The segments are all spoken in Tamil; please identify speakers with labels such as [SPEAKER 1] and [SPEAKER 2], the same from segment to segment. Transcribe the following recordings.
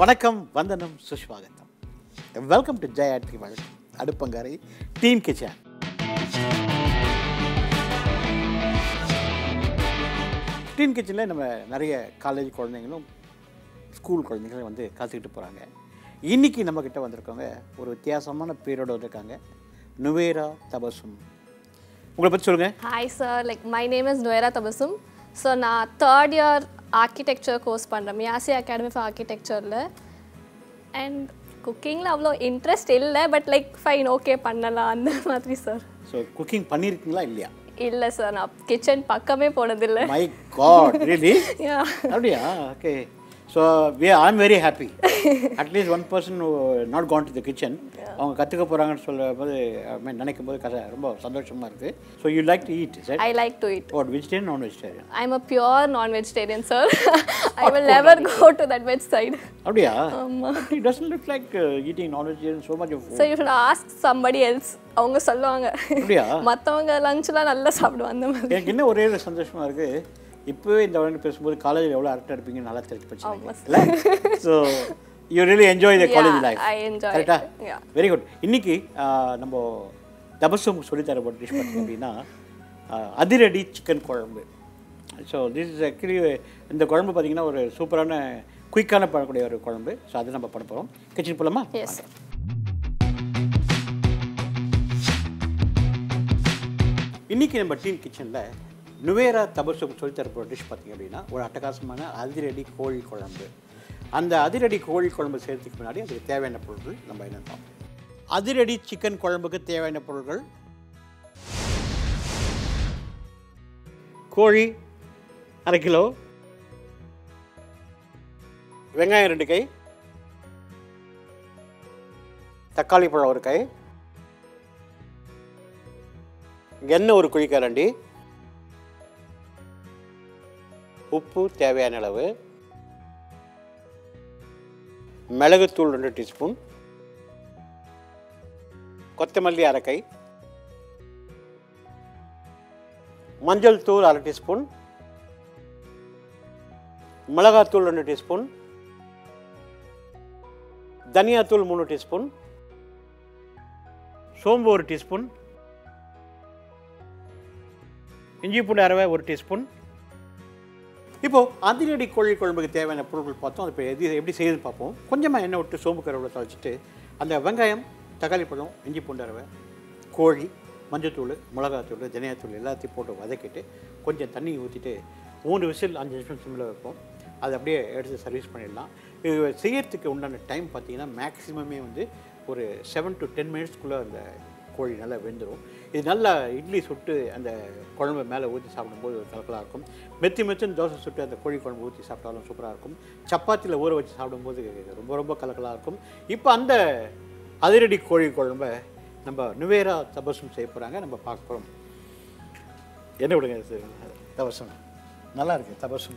[SPEAKER 1] வணக்கம் வந்தனம் சுஷ்வாகத்தம் வெல்கம் டு ஜெய் ஆட்ரி வழக்கம் அடுப்பங்கரை டீன் கிச்சன் டீன் கிச்சனில் நம்ம நிறைய காலேஜ் குழந்தைங்களும் ஸ்கூல் குழந்தைங்களும் வந்து காத்துக்கிட்டு போகிறாங்க இன்னைக்கு நம்மக்கிட்ட வந்திருக்கவங்க ஒரு வித்தியாசமான பேரோடு வந்திருக்காங்க நுவேரா தபசும் உங்களை பற்றி சொல்லுங்கள்
[SPEAKER 2] hi sir like my name is Nuvera Tabassum so நான் தேர்ட் இயர் ஆர்கிடெக்சர் கோர்ஸ் பண்ணுறேன் மியாசி அகாடமி ஃபார் ஆர்கிடெக்சரில் அண்ட் குக்கிங்கில் அவ்வளோ இன்ட்ரெஸ்ட் இல்லை பட் லைக் ஃபைன் ஓகே பண்ணலாம் அந்த மாதிரி சார்
[SPEAKER 1] ஸோ குக்கிங் பண்ணியிருக்கீங்களா இல்லையா
[SPEAKER 2] இல்லை சார் நான் கிச்சன் பக்கமே போனதில்லை
[SPEAKER 1] மை காட் ரியலி
[SPEAKER 2] Yeah.
[SPEAKER 1] அப்படியா okay so we I am very happy at least one person not gone to the kitchen அவங்க கற்றுக்க போகிறாங்கன்னு சொல்ல போது I mean, நினைக்கும் போது கதை ரொம்ப சந்தோஷமாக இருக்குது so you like to eat sir
[SPEAKER 2] I like to eat
[SPEAKER 1] what vegetarian non vegetarian
[SPEAKER 2] I am a pure non vegetarian sir I will never go to that veg side
[SPEAKER 1] அப்படியா it doesn't look like eating non vegetarian so much
[SPEAKER 2] so you should ask somebody else அவங்க சொல்லுவாங்க
[SPEAKER 1] அப்படியா
[SPEAKER 2] மற்றவங்க லஞ்ச்லாம் நல்லா சாப்பிடுவாங்க அந்த மாதிரி
[SPEAKER 1] எனக்கு என்ன ஒரே ஒரு சந்தோஷமாக இருக்குது இப்போவே இந்த உடனே பேசும்போது காலேஜில் எவ்வளோ அரட்டை இருப்பீங்கன்னு நல்லா தெரிஞ்சு
[SPEAKER 2] ஆமா
[SPEAKER 1] போச்சு இல்லை so you really enjoy the college
[SPEAKER 2] Yeah,
[SPEAKER 1] life
[SPEAKER 2] I enjoy it.
[SPEAKER 1] கரெக்டா
[SPEAKER 2] Yeah.
[SPEAKER 1] வெரி குட் இன்னைக்கு ஆஹ், நம்ம தபசும் சொல்லித்தர ஒரு டிஷ் பார்த்தீங்க அப்படின்னா ஆஹ், அதிரடி சிக்கன் குழம்பு ஸோ திஸ் இஸ் ஆக்சுவலி இந்த குழம்பு பார்த்தீங்கன்னா ஒரு சூப்பரான குயிக்கான பண்ணக்கூடிய ஒரு குழம்பு ஸோ அது நம்ம பண்ண போகிறோம் கிச்சன் போலாமா
[SPEAKER 2] எஸ்
[SPEAKER 1] இன்னைக்கு நம்ம டீம் கிச்சனில் நுவேரா தபசுக்கு சொல்லித்தர போகிற டிஷ் பார்த்தீங்க அப்படின்னா ஒரு அட்டகாசமான அதிரடி கோழி குழம்பு அந்த அதிரடி கோழி குழம்பு செய்கிறதுக்கு முன்னாடி அதுக்கு தேவையான பொருட்கள் நம்ம என்ன பார்ப்போம் அதிரடி சிக்கன் குழம்புக்கு தேவையான பொருட்கள் கோழி அரை கிலோ வெங்காயம் ரெண்டு கை தக்காளி பழம் ஒரு கை எண்ணெய் ஒரு குழிக்கரண்டி உப்பு தேவையான அளவு மிளகுத்தூள் ரெண்டு டீஸ்பூன் கொத்தமல்லி அரை கை மஞ்சள் தூள் அரை டீஸ்பூன் மிளகாத்தூள் ரெண்டு டீஸ்பூன் தனியாத்தூள் மூணு டீஸ்பூன் சோம்பு ஒரு டீஸ்பூன் இஞ்சி பூண்டு அரவை ஒரு டீஸ்பூன் இப்போது அதிரடி கோழி குழம்புக்கு தேவையான பொருட்கள் பார்த்தோம் அது இப்போ எது எப்படி செய்யுதுன்னு பார்ப்போம் கொஞ்சமாக எண்ணெய் விட்டு சோம்பு கருவில் தழைச்சிட்டு அந்த வெங்காயம் தக்காளி பழம் இஞ்சி பூண்டு அரவை கோழி மஞ்சத்தூள் மிளகாத்தூள் தனியாத்தூள் எல்லாத்தையும் போட்டு வதக்கிட்டு கொஞ்சம் தண்ணி ஊற்றிட்டு மூணு விசில் அஞ்சு நிமிஷம் சிம்மில் வைப்போம் அதை அப்படியே எடுத்து சர்வீஸ் பண்ணிடலாம் இது செய்யறதுக்கு உண்டான டைம் பார்த்தீங்கன்னா மேக்ஸிமமே வந்து ஒரு செவன் டு டென் மினிட்ஸ்க்குள்ளே அந்த கோழி நல்லா வெந்துடும் இது நல்லா இட்லி சுட்டு அந்த குழம்பு மேலே ஊற்றி சாப்பிடும்போது ஒரு கலக்கலாக இருக்கும் மெத்தி மெத்துன்னு தோசை சுட்டு அந்த கோழி குழம்பு ஊற்றி சாப்பிட்டாலும் சூப்பராக இருக்கும் சப்பாத்தியில் ஊற வச்சு சாப்பிடும்போது ரொம்ப ரொம்ப கலக்கலாக இருக்கும் இப்போ அந்த அதிரடி கோழி குழம்பை நம்ம நுவேரா தபசும் செய்ய போகிறாங்க நம்ம பார்க்க போகிறோம் என்ன விடுங்க இது? தபசும் நல்லா இருக்கு தபசும்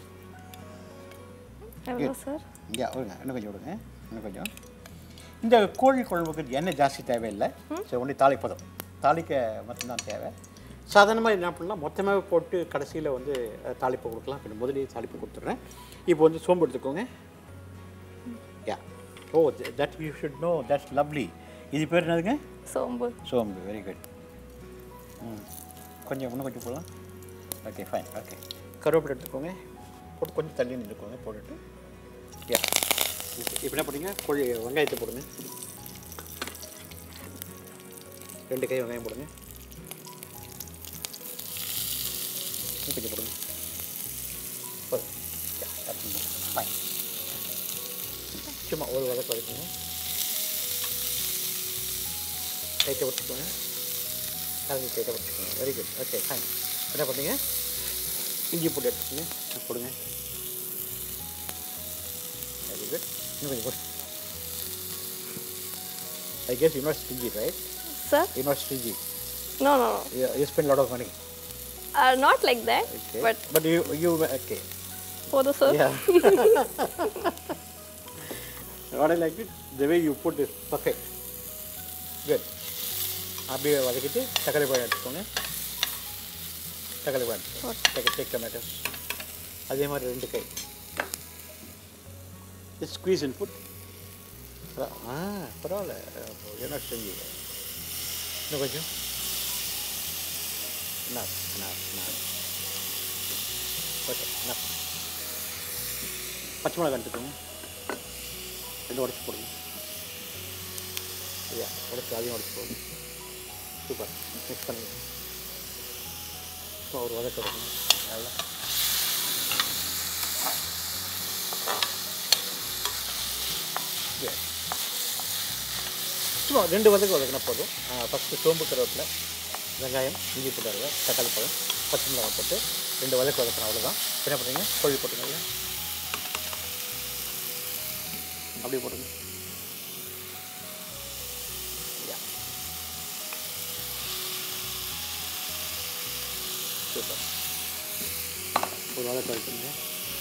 [SPEAKER 2] எவ்வளோ சார்
[SPEAKER 1] இங்கே விடுங்க இன்னும் கொஞ்சம் விடுங்க இன்னும் கொஞ்சம் இந்த கோழி குழம்புக்கு எண்ணெய் ஜாஸ்தி தேவையில்லை சரி ஒன்லி தாளிப்பதம் தாளிக்க மட்டும்தான் தேவை சாதாரணமாக என்ன பண்ணலாம் மொத்தமாகவே போட்டு கடைசியில் வந்து அஹ், தாளிப்பு கொடுக்கலாம் இப்போ முதலே தாளிப்பு கொடுத்துட்றேன் இப்போ வந்து சோம்பு எடுத்துக்கோங்க yeah oh that you should know that's lovely இது பேர் என்னதுங்க
[SPEAKER 2] சோம்பு
[SPEAKER 1] சோம்பு வெரி குட் ம் கொஞ்சம் இன்னும் கொஞ்சம் போடலாம் ஓகே ஃபைன் ஓகே கருவேப்பிலை எடுத்துக்கோங்க போட்டு கொஞ்சம் தள்ளி நின்றுக்கோங்க போட்டுட்டு யா இப்போ என்ன பண்ணுங்க கோழி வெங்காயத்தை போடுங்க ரெண்டு கை வெங்காயம் போடுங்க இன்னும் கொஞ்சம் போடுங்க போதும் யா ஃபைன் சும்மா ஒரு வதக்கு வதக்குங்க கைட்டை வச்சுக்கோங்க கலந்து கைட்டை வச்சுக்கோங்க வெரி குட் ஓகே ஃபைன் என்ன பண்ணுங்க இஞ்சி போட்டு எடுத்துக்கோங்க அது போடுங்க வெரி குட் இன்னும் கொஞ்சம் போடு I guess you not stingy right
[SPEAKER 2] sir
[SPEAKER 1] you not stingy
[SPEAKER 2] no no
[SPEAKER 1] you spend lot of money
[SPEAKER 2] not like that
[SPEAKER 1] okay
[SPEAKER 2] but
[SPEAKER 1] but you you okay
[SPEAKER 2] போதும் sir
[SPEAKER 1] Yeah. what I like it, the way you put is perfect. Good. அப்படியே வதக்கிட்டு தக்காளி பழம் எடுத்துக்கோங்க தக்காளி பழம் எடுத்துக்கோங்க டேக் டேக் டொமேட்டோஸ் அதே மாதிரி ரெண்டு கை ஜஸ்ட் ஸ்குவீஸ் அண்ட் புட் ஆ பரவாயில்ல என்ன செஞ்சு இன்னும் கொஞ்சம் என்ன என்ன ஓகே என்ன பச்சை மிளகா எடுத்துக்கோங்க ரெண்டு உடச்சி போடுங்க சரியா உடச்சி அதையும் உடச்சி போடுங்க சூப்பர் மிக்ஸ் பண்ணுங்க இப்போ ஒரு உதக்க வைக்கணும் நல்லா Yeah. சும்மா ரெண்டு வதக்கு வதக்கினா போதும் ஃபஸ்ட்டு சோம்பு கருவேப்பிலை வெங்காயம் இஞ்சி போட்டு தக்காளி பழம் பச்சை மிளகாய் போட்டு ரெண்டு வதக்கு வதக்கணும் அவ்வளோதான் என்ன பண்ணுறீங்க கோழி போட்டுங்க அப்படியே போட்டுங்க Yeah. சூப்பர் ஒரு வதக்கு வதக்குங்க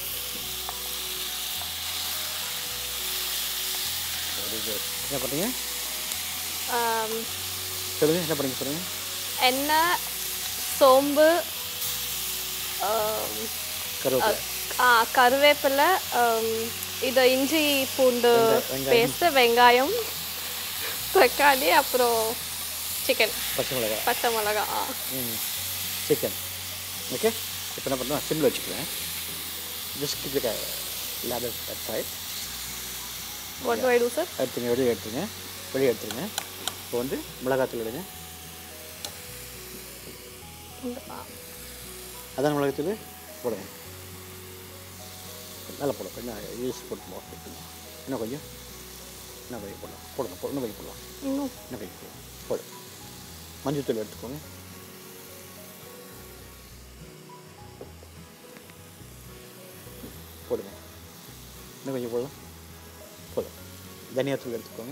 [SPEAKER 1] வெரி குட் என்ன பண்ணுறீங்க
[SPEAKER 2] Um,
[SPEAKER 1] சொல்லுங்கள் என்ன பண்ணுங்க சொல்லுங்கள்
[SPEAKER 2] எண்ணெய் சோம்பு um,
[SPEAKER 1] கருவேப்பிலை
[SPEAKER 2] ஆ கருவேப்பிலை um, இது இஞ்சி பூண்டு
[SPEAKER 1] வெங்காயம், வெங்காயம்.
[SPEAKER 2] பேஸ்ட்டு வெங்காயம் தக்காளி அப்புறம் சிக்கன்
[SPEAKER 1] பச்சை மிளகாய்
[SPEAKER 2] பச்சை மிளகா ஆ
[SPEAKER 1] ம் சிக்கன் ஓகே இப்போ என்ன பண்ணுறேன் சிம்மில் வச்சுக்கிறேன் ஜஸ்ட் கிட்ட later side
[SPEAKER 2] what do I do sir
[SPEAKER 1] எடுத்துங்க வெளியே எடுத்துங்க வெளியே எடுத்துருங்க இப்போ வந்து மிளகாத்தூள் எடுங்க அதான் மிளகாத்தூள் போடுங்க நல்லா போடும் கொஞ்சம் யூஸ் போட்டு போட்டு இன்னும் கொஞ்சம் இன்னும் கொஞ்சம் போடலாம் போடுங்க போ- இன்னும் கொஞ்சம் போடலாம்
[SPEAKER 2] இன்னும்
[SPEAKER 1] இன்னும் கொஞ்சம் போடலாம் போடு மஞ்சத்தூள் எடுத்துக்கோங்க போடுங்க இன்னும் கொஞ்சம் போடலாம் போதும் தனியாத்தூள் எடுத்துக்கோங்க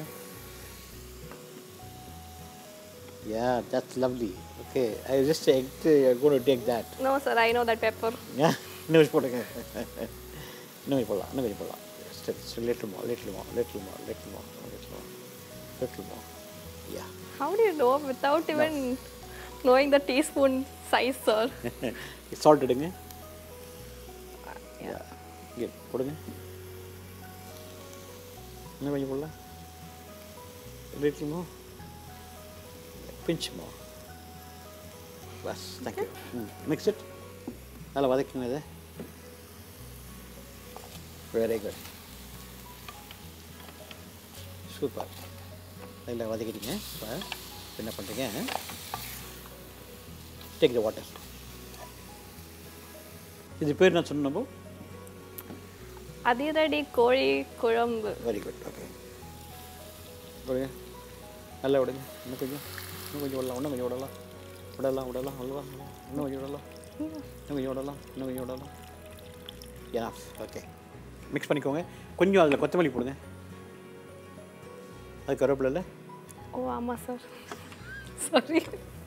[SPEAKER 1] Yeah, that's lovely. Okay, I just think you're going to take that.
[SPEAKER 2] No sir I know that pepper
[SPEAKER 1] Yeah, இன்னும் கொஞ்சம் போடுங்க இன்னும் கொஞ்சம் போடலாம் இன்னும் கொஞ்சம் போடலாம் Still, still little more, little more, little more, little more, little more, little more. Yeah.
[SPEAKER 2] How do you know without even knowing the teaspoon size, sir?
[SPEAKER 1] Salt எடுங்க இங்கே போடுங்க இன்னும் கொஞ்சம் போடலாம் லிட்டில் மோ பிஞ்ச் மோ பஸ் தேங்க்யூ ம் மிக்ஸ் இட் நல்லா வதக்குங்க இதை வெரி குட் சூப்பர் நல்லா வதக்கிட்டீங்க இப்போ என்ன பண்ணுறீங்க டேக் த வாட்டர் இது பேர் நான் சொன்னப்போ
[SPEAKER 2] அதிரடி கோழி குழம்பு
[SPEAKER 1] வெரி குட் ஓகே விடுங்க நல்லா விடுங்க இன்னும் கொஞ்சம் இன்னும் கொஞ்சம் விடலாம் இன்னும் கொஞ்சம் விடலாம் விடலாம் விடலாம் அல்வா இன்னும் கொஞ்சம் விடலாம் இன்னும் கொஞ்சம் விடலாம் இன்னும் கொஞ்சம் விடலாம் enough ஓகே மிக்ஸ் பண்ணிக்கோங்க கொஞ்சம் அதில் கொத்தமல்லி போடுங்க அது கருவேப்பிலை இல்லை
[SPEAKER 2] ஓ ஆமாம் sir sorry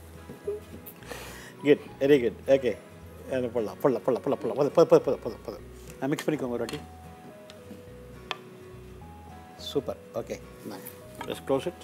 [SPEAKER 1] good very good okay போடலாம் போடலாம் போடலாம் போடலாம் போடலாம் போதும் போதும் போதும் போதும் போதும் மிக்ஸ் பண்ணிக்கோங்க ஒரு வாட்டி super okay just close it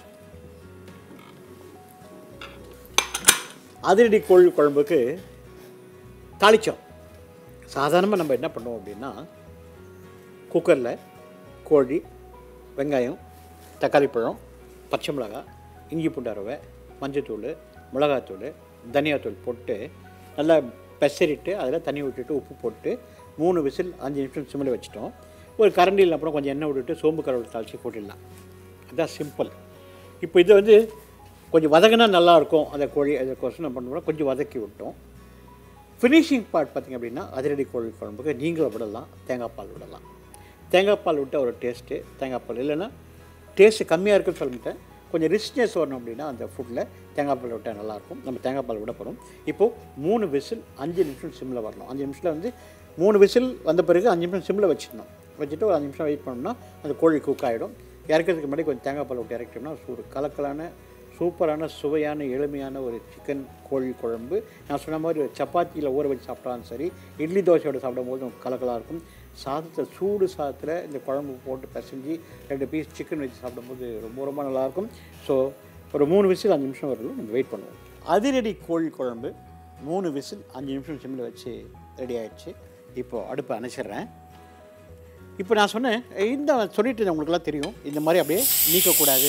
[SPEAKER 1] அதிரடி கோழி குழம்புக்கு தாளிச்சோம் சாதாரணமாக நம்ம என்ன பண்ணுவோம் அப்படின்னா குக்கரில் கோழி வெங்காயம் தக்காளி பழம் பச்சை மிளகாய் இஞ்சி பூண்டு அரவை மஞ்சத்தூள் மிளகாத்தூள் தனியாத்தூள் போட்டு நல்லா பெசரிட்டு அதில் தண்ணி விட்டுட்டு உப்பு போட்டு மூணு விசில் அஞ்சு நிமிஷம் சிம்மில் வச்சுட்டோம் ஒரு கரண்டியில் அப்புறம் கொஞ்சம் எண்ணெய் விட்டுட்டு சோம்பு கருவேப்பிலை தாளித்து போட்டுடலாம் அதுதான் சிம்பிள் இப்போ இது வந்து கொஞ்சம் வதங்கினா நல்லாயிருக்கும் அந்த கோழி அதுக்கோசம் நம்ம பண்ணோம்னா கொஞ்சம் வதக்கி விட்டோம் ஃபினிஷிங் பார்ட் பார்த்திங்க அப்படின்னா அதிரடி கோழி குழம்புக்கு நீங்களும் விடலாம் தேங்காய் பால் விடலாம் தேங்காய் பால் விட்டால் ஒரு டேஸ்ட்டு தேங்காய் பால் இல்லைன்னா டேஸ்ட்டு கம்மியாக இருக்குன்னு சொல்லிட்டேன் கொஞ்சம் ரிச்னஸ் வரணும் அப்படின்னா அந்த ஃபுட்டில் தேங்காய் பால் விட்டால் நல்லாயிருக்கும் நம்ம தேங்காய் பால் விட போகிறோம் இப்போது மூணு விசில் அஞ்சு நிமிஷம் சிம்மில் வரணும் அஞ்சு நிமிஷத்தில் வந்து மூணு விசில் வந்த பிறகு அஞ்சு நிமிஷம் சிம்மில் வச்சிடணும் வச்சுட்டு ஒரு அஞ்சு நிமிஷம் வெயிட் பண்ணோம்னா அந்த கோழி குக் ஆகிடும் இறக்கிறதுக்கு முன்னாடி கொஞ்சம் தேங்காய் பால் விட்டு இறக்கிட்டோம்னா ஒரு கலக்கலான சூப்பரான சுவையான எளிமையான ஒரு சிக்கன் கோழி குழம்பு நான் சொன்ன மாதிரி ஒரு சப்பாத்தியில் ஊற வச்சு சாப்பிட்டாலும் சரி இட்லி தோசையோட சாப்பிடும்போது கலக்கலாக இருக்கும் சாதத்தில் சூடு சாதத்தில் இந்த குழம்பு போட்டு பிசைஞ்சு ரெண்டு பீஸ் சிக்கன் வச்சு சாப்பிடும்போது ரொம்ப ரொம்ப நல்லாயிருக்கும் ஸோ ஒரு மூணு விசில் அஞ்சு நிமிஷம் வரலும் நம்ம வெயிட் பண்ணுவோம் அதிரடி கோழி குழம்பு மூணு விசில் அஞ்சு நிமிஷம் சிம்மில் வச்சு ரெடி ஆயிடுச்சு இப்போது அடுப்பை அணைச்சிடுறேன் இப்போ நான் சொன்னேன் இந்த சொல்லிட்டு இருந்தேன், உங்களுக்கெல்லாம் தெரியும் இந்த மாதிரி அப்படியே நீக்கக்கூடாது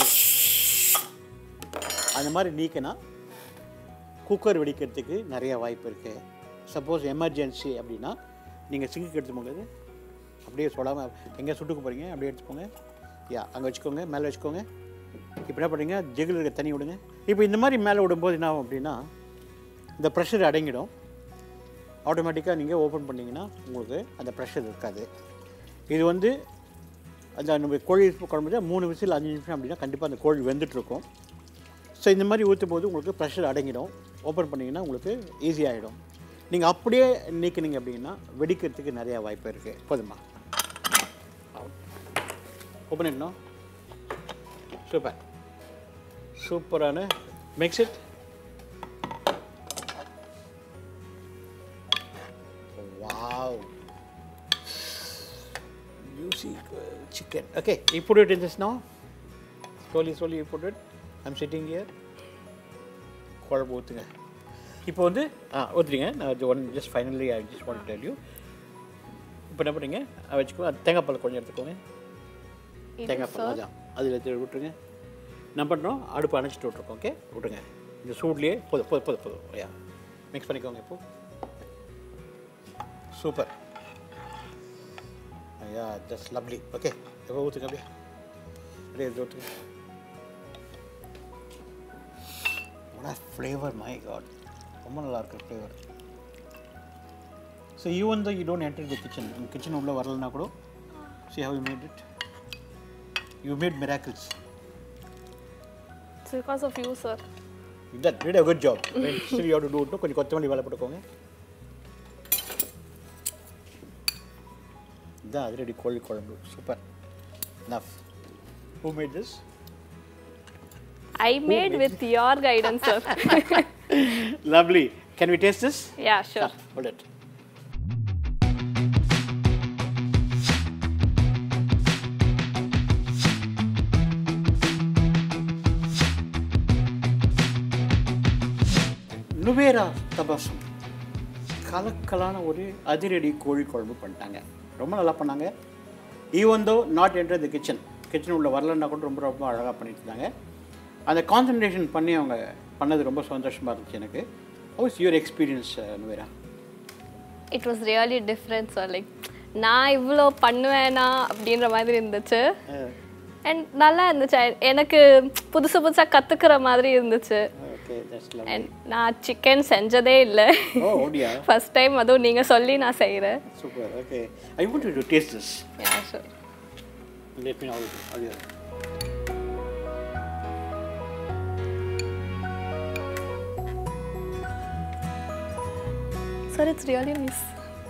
[SPEAKER 1] அந்த மாதிரி நீக்கினா குக்கர் வெடிக்கிறதுக்கு நிறைய வாய்ப்பு இருக்குது சப்போஸ் எமர்ஜென்சி அப்படின்னா நீங்கள் சிங்குக்கு எடுத்து போகிறது அப்படியே சொல்லாமல் எங்கே சுட்டுக்கு போகிறீங்க அப்படியே எடுத்துக்கோங்க யா அங்கே வச்சுக்கோங்க மேலே வச்சுக்கோங்க இப்போ என்ன பண்ணுறீங்க ஜெகில் இருக்க தண்ணி விடுங்க இப்போ இந்த மாதிரி மேலே விடும்போது என்ன ஆகும் அப்படின்னா இந்த ப்ரெஷர் அடங்கிடும் ஆட்டோமேட்டிக்காக நீங்கள் ஓப்பன் பண்ணிங்கன்னா உங்களுக்கு அந்த ப்ரெஷர் இருக்காது இது வந்து அந்த நம்ம கோழி குழம்பு மூணு விசில் அஞ்சு நிமிஷம் அப்படின்னா கண்டிப்பாக அந்த கோழி வெந்துட்டுருக்கும் ஸோ இந்த மாதிரி ஊற்றும் போது உங்களுக்கு ப்ரெஷர் அடங்கிடும் ஓப்பன் பண்ணிங்கன்னா உங்களுக்கு ஈஸியாகிடும் நீங்கள் அப்படியே நீக்கினீங்க அப்படின்னா வெடிக்கிறதுக்கு நிறையா வாய்ப்பு இருக்குது போதுமா ஓப்பன் பண்ணணும் சூப்பர் சூப்பரான mix it wow juicy uh, chicken. Okay, you put it in this now. Slowly, slowly you put it. I'm sitting here. குழம்பு ஊற்றுங்க இப்போ வந்து ஆ ஊற்றுறீங்க நான் one just finally I just want tell you இப்போ என்ன பண்ணுறீங்க வச்சுக்கோ அது தேங்காய் பால் கொஞ்சம் எடுத்துக்கோங்க
[SPEAKER 2] இது
[SPEAKER 1] தேங்காய் பால் அதான் அதில் எடுத்து விட்டுருங்க என்ன பண்ணுறோம் அடுப்பு அணைச்சிட்டு விட்ருக்கோம் ஓகே விட்டுருங்க இந்த சூட்லேயே போதும் போதும் போதும் போதும் ஐயா மிக்ஸ் பண்ணிக்கோங்க இப்போ சூப்பர் ஐயா ஜஸ்ட் லவ்லி ஓகே எப்போ ஊற்றுங்க அப்படியே அப்படியே எடுத்து ஊற்றுங்க what ஃப்ளேவர் மை காட் ரொம்ப நல்லா இருக்கு flavour so even though you don't enter the kitchen உங்கள் கிச்சன் உள்ளே வரலன்னா கூட see how you made it you made miracles
[SPEAKER 2] It's because of you, sir.
[SPEAKER 1] That did a good job still you to do it கொஞ்சம் கொத்தமல்லி வேலை போட்டுக்கோங்க இதான் அதிரடி கோழி குழம்பு super enough who made this
[SPEAKER 2] I made with your guidance, sir.
[SPEAKER 1] Lovely can we taste this
[SPEAKER 2] yeah, sure.
[SPEAKER 1] Hold it நுவேரா தபாசம் கலக்கலான ஒரு அதிரடி கோழி குழம்பு பண்ணிட்டாங்க ரொம்ப நல்லா பண்ணாங்க even though not enter the kitchen kitchen உள்ள வரலன்னா கூட ரொம்ப ரொம்ப அழகாக பண்ணிட்டு இருந்தாங்க அந்த கான்சன்ட்ரேஷன் பண்ணி அவங்க பண்ணது ரொம்ப சந்தோஷமாக இருந்துச்சு எனக்கு how's your experience Nuvera
[SPEAKER 2] It was really different, sir. Like, நான் இவ்வளோ பண்ணுவேனா அப்படின்ற மாதிரி இருந்துச்சு அண்ட் நல்லா இருந்துச்சு I- எனக்கு புதுசு புதுசாக கற்றுக்கிற மாதிரி இருந்துச்சு
[SPEAKER 1] ஓகே தட்ஸ் லவ்
[SPEAKER 2] அண்ட் நான் சிக்கன் செஞ்சதே இல்லை
[SPEAKER 1] ஓ ஓடியா
[SPEAKER 2] ஃபர்ஸ்ட் டைம் அதுவும் நீங்கள் சொல்லி நான் செய்கிறேன்
[SPEAKER 1] super okay I want to taste this
[SPEAKER 2] yeah sure
[SPEAKER 1] let me all all
[SPEAKER 2] sir it's really nice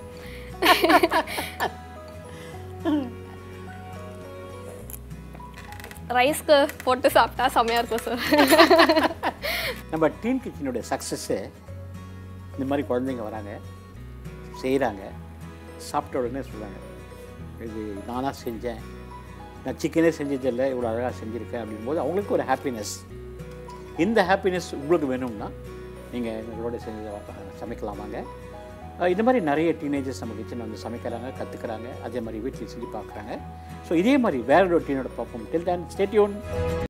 [SPEAKER 2] ரைஸ்க்கு போட்டு சாப்பிட்டா செம்மையாக இருக்கும் சார்
[SPEAKER 1] நம்ம டீம் கிச்சனுடைய சக்ஸஸ்ஸு இந்த மாதிரி குழந்தைங்க வராங்க செய்கிறாங்க சாப்பிட்ட உடனே சொல்கிறாங்க இது நானாக செஞ்சேன் நான் சிக்கனே செஞ்சதில்லை இவ்வளோ அழகாக செஞ்சுருக்கேன் அப்படிங்கும்போது அவங்களுக்கு ஒரு ஹாப்பினஸ் இந்த ஹாப்பினஸ் உங்களுக்கு வேணும்னா நீங்கள் எங்களோட செஞ்சு சமைக்கலாம் வாங்க அஹ் இந்த மாதிரி நிறைய டீனேஜர்ஸ் நம்ம கிச்சன் வந்து சமைக்கிறாங்க கற்றுக்குறாங்க அதே மாதிரி வீட்டில் செஞ்சு பார்க்குறாங்க ஸோ இதே மாதிரி வேற ஒரு டீனோட பார்ப்போம் டில் தேன் ஸ்டேட்யூன்